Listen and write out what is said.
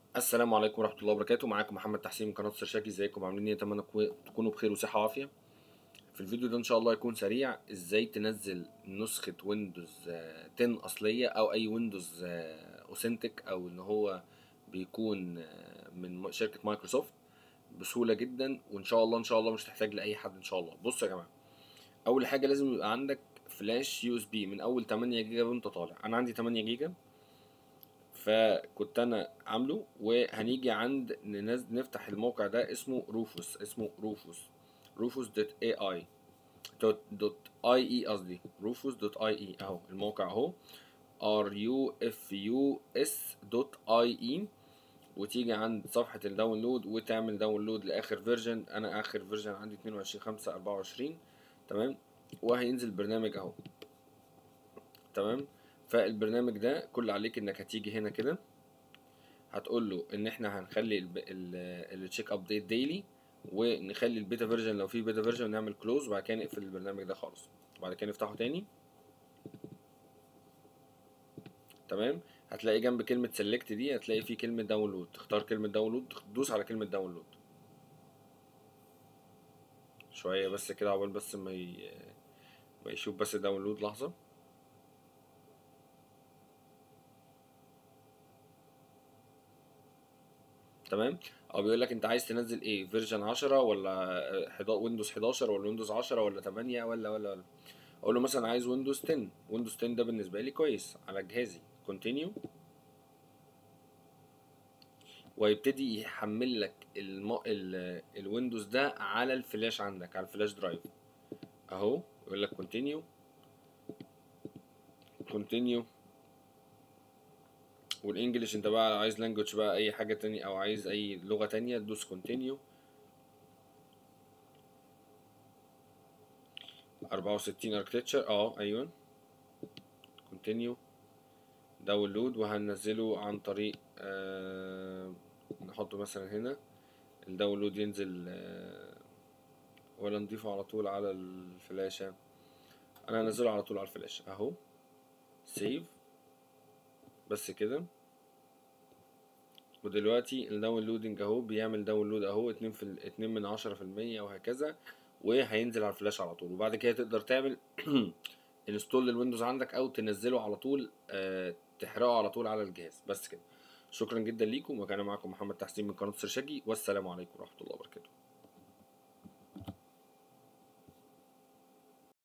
السلام عليكم ورحمة الله وبركاته معاكم محمد تحسين من قناة سرشاكي ازيكم عاملين ايه اتمنى كو- تكونوا بخير وصحة وعافية في الفيديو ده ان شاء الله يكون سريع ازاي تنزل نسخة ويندوز آه، 10 اصلية او اي ويندوز اوثنتيك او ان هو بيكون آه، من م- شركة مايكروسوفت بسهولة جدا وان شاء الله ان شاء الله مش تحتاج لاي حد ان شاء الله بصوا يا جماعة اول حاجة لازم يبقى عندك فلاش يو اس بي من اول 8 جيجا وانت طالع انا عندي 8 جيجا فكنت انا عامله وهنيجي عند ننز... نفتح الموقع ده اسمه روفوس اسمه روفوس روفوس دوت اي اي دوت دوت اي اي قصدي روفوس دوت اي اي اهو الموقع اهو ار يو اف يو اس دوت اي اي وتيجي عند صفحة الداونلود وتعمل داونلود لآخر فيرجن أنا آخر فيرجن عندي 22 5 24 تمام وهينزل برنامج أهو تمام فالبرنامج ده كل عليك انك هتيجي هنا كده هتقول له ان احنا هنخلي التشيك ابديت ديلي ونخلي البيتا فيرجن لو في بيتا فيرجن نعمل كلوز وبعد كده نقفل البرنامج ده خالص وبعد كده نفتحه تاني تمام هتلاقي جنب كلمة سيلكت دي هتلاقي في كلمة داونلود تختار كلمة داونلود تدوس على كلمة داونلود شوية بس كده عقبال بس ما ي... ما يشوف بس داونلود لحظة تمام او بيقول لك انت عايز تنزل ايه فيرجن 10 ولا ويندوز 11 ولا ويندوز 10 ولا 8 ولا ولا ولا اقول له مثلا عايز ويندوز 10 ويندوز 10 ده بالنسبه لي كويس على جهازي كونتينيو ويبتدي يحمل لك الم... ال... الويندوز ده على الفلاش عندك على الفلاش درايف اهو يقول لك كونتينيو كونتينيو والانجليش انت بقى لو عايز لانجوج بقى اي حاجة تانية او عايز اي لغة تانية تدوس كونتينيو أربعة وستين اركتشر اه ايوه كونتينيو داونلود وهننزله عن طريق آه نحطه مثلا هنا الداونلود ينزل آه ولا نضيفه على طول على الفلاشة انا هنزله على طول على الفلاشة اهو سيف بس كده ودلوقتي الداونلودنج اهو بيعمل داونلود اهو اتنين في ال- اتنين من عشرة في المية وهكذا وهينزل على الفلاش على طول وبعد كده تقدر تعمل انستول للويندوز عندك او تنزله على طول آه تحرقه على طول على الجهاز بس كده شكرا جدا ليكم وكان معكم محمد تحسين من قناة سرشاجي والسلام عليكم ورحمة الله وبركاته